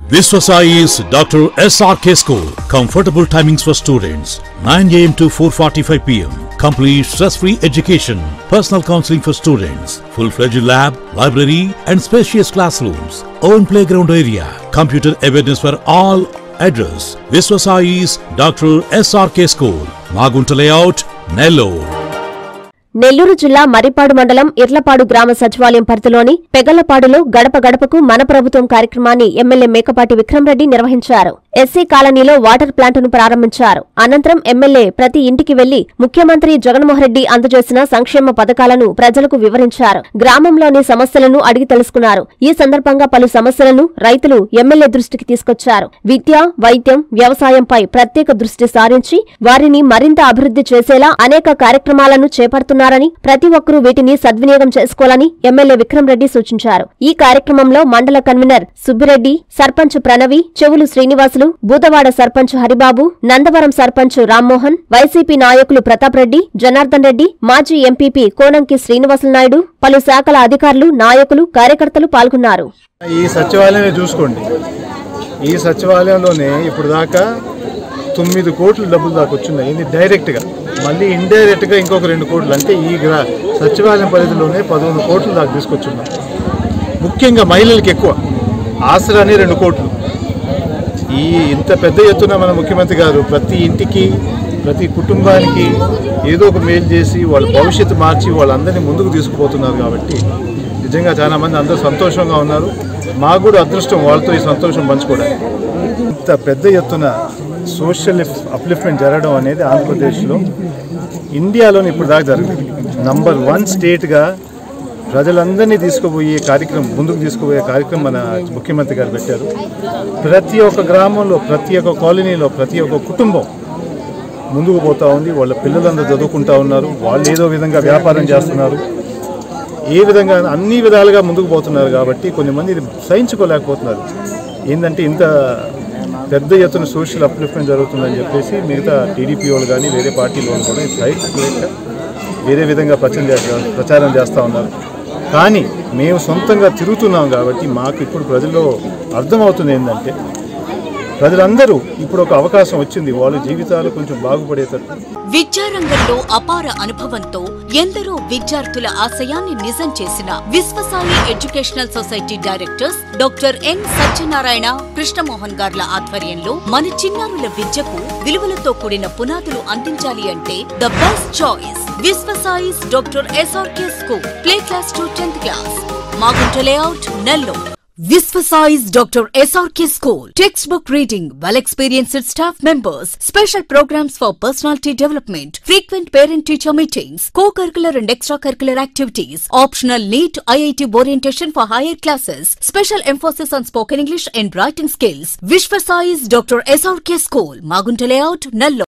Viswasai is Dr. SRK School. Comfortable timings for students 9 am to 4:45 pm. Complete stress-free education. Personal counseling for students. Full-fledged lab, library, and spacious classrooms. Own playground area. Computer awareness for all. Address: Viswasai is Dr. SRK School. Magunta Layout, Nellore. Nellore జిల్లా మరిపాడు మండలం ఇర్లపాడు గ్రామ సచివాలయం పరిధిలోని పెగలపాడులో గడప గడపకు మన ప్రభుత్వం కార్యక్రమాన్ని ఎమ్మెల్యే మేకపాటి విక్రమరెడ్డి నిర్వహించారు ఎస్సీ కాలనీలో వాటర్ ప్లాంటును ప్రారంభించారు అనంతరం ఎమ్మెల్యే ప్రతి ఇంటికి వెళ్లి ముఖ్యమంత్రి జగన్మోహన్ రెడ్డి అందజేసిన సంక్షేమ పథకాలను ప్రజలకు వివరించారు గ్రామంలోని సమస్యలను అడిగి తెలుసుకున్నారు ఈ సందర్భంగా పలు సమస్యలను రైతులు ఎమ్మెల్యే దృష్టికి తీసుకొచ్చారు విద్య వైద్యం వ్యవసాయంపై ప్రత్యేక దృష్టి సారించి వారిని మరింత అభివృద్ధి చేసేలా అనేక కార్యక్రమాలను చేపడుతున్నారని ప్రతి ఒక్కరూ వీటిని సద్వినియోగం చేసుకోవాలని ఎమ్మెల్యే విక్రమరెడ్డి సూచించారు ఈ కార్యక్రమంలో మండల కన్వీనర్ సుబ్బిరెడ్డి సర్పంచ్ ప్రణవి చెవులు శ్రీనివాసులు బూదవాడ సర్పంచ్ హరిబాబు నందవరం సర్పంచ్ రామ్మోహన్ వైసీపీ నాయకులు ప్రతాప్ రెడ్డి జనార్దన్ రెడ్డి మాజీ ఎంపీపీ కోనంకి శ్రీనివాసులు నాయుడు పలు శాఖల అధికారులు నాయకులు కార్యకర్తలు పాల్గొన్నారు ఈ సచివాలయమే చూసుకోండి ఈ సచివాలయంలోనే ఇప్పుడు దాకా తొమ్మిది కోట్ల డబ్బులు దాకా వచ్చినాయి ఇది డైరెక్ట్గా మళ్ళీ ఇండైరెక్ట్గా ఇంకొక రెండు కోట్లు అంటే ఈ గ్రా సచివాలయం పరిధిలోనే పదకొండు కోట్ల దాకా తీసుకొచ్చున్నాం ముఖ్యంగా మహిళలకు ఎక్కువ ఆసరాని రెండు కోట్లు ఈ ఇంత పెద్ద ఎత్తున మన ముఖ్యమంత్రి గారు ప్రతి ఇంటికి ప్రతి కుటుంబానికి ఏదో ఒక మేలు చేసి వాళ్ళ భవిష్యత్తు మార్చి వాళ్ళందరినీ ముందుకు తీసుకుపోతున్నారు కాబట్టి నిజంగా చాలా మంది అందరూ సంతోషంగా ఉన్నారు మాకు కూడా అదృష్టం వాళ్ళతో ఈ సంతోషం పంచుకోవడానికి ఇంత పెద్ద ఎత్తున సోషల్ అప్లిఫ్ట్మెంట్ జరగడం అనేది ఆంధ్రప్రదేశ్లో ఇండియాలోని ఇప్పుడు దాకా జరిగింది నంబర్ వన్ స్టేట్గా ప్రజలందరినీ తీసుకుపోయే కార్యక్రమం ముందుకు తీసుకుపోయే కార్యక్రమం మన ముఖ్యమంత్రి గారు పెట్టారు ప్రతి ఒక్క గ్రామంలో ప్రతి ఒక్క కాలనీలో ప్రతి ఒక్క కుటుంబం ముందుకు పోతా ఉంది వాళ్ళ పిల్లలందరూ చదువుకుంటా ఉన్నారు వాళ్ళు ఏదో విధంగా వ్యాపారం చేస్తున్నారు ఏ విధంగా అన్ని విధాలుగా ముందుకు పోతున్నారు కాబట్టి కొన్ని మంది ఇది సహించుకోలేకపోతున్నారు ఏంటంటే ఇంత పెద్ద ఎత్తున సోషల్ అప్లిఫ్ట్మెంట్ జరుగుతుందని చెప్పేసి మిగతా టీడీపీ వాళ్ళు కానీ వేరే పార్టీల వాళ్ళు కూడా ఇది సహించలేక వేరే విధంగా ప్రచారం చేస్తా ప్రచారం చేస్తూ ఉన్నారు కానీ మేము సొంతంగా తిరుగుతున్నాం కాబట్టి మాకు ఇప్పుడు ప్రజల్లో అర్థమవుతుంది ఏంటంటే ప్రజలందరూ ఇప్పుడు ఒక అవకాశం వచ్చింది వాళ్ళ జీవితాలు కొంచెం బాగుపడేటట్టు విద్యారంగంలో అపార అనుభవంతో ఎందరో విద్యార్థుల ఆశయాన్ని నిజం చేసిన Visvasai educational society directors doctor N Satyanarayana Krishnamohan గార్ల ఆధ్వర్యంలో మన చిన్నారుల విద్యకు విలువలతో కూడిన పునాదులు అందించాలి అంటే the best choice Visvasai's doctor SRK school play class to tenth class Maguta layout Nellore Visvasize Dr. SRK School. Textbook reading, well experienced staff members, special programs for personality development, frequent parent teacher meetings, co curricular and extracurricular activities, optional NEET IIT orientation for higher classes, special emphasis on spoken English and writing skills. Visvasize Dr. SRK School, Magunta Layout, Nallo.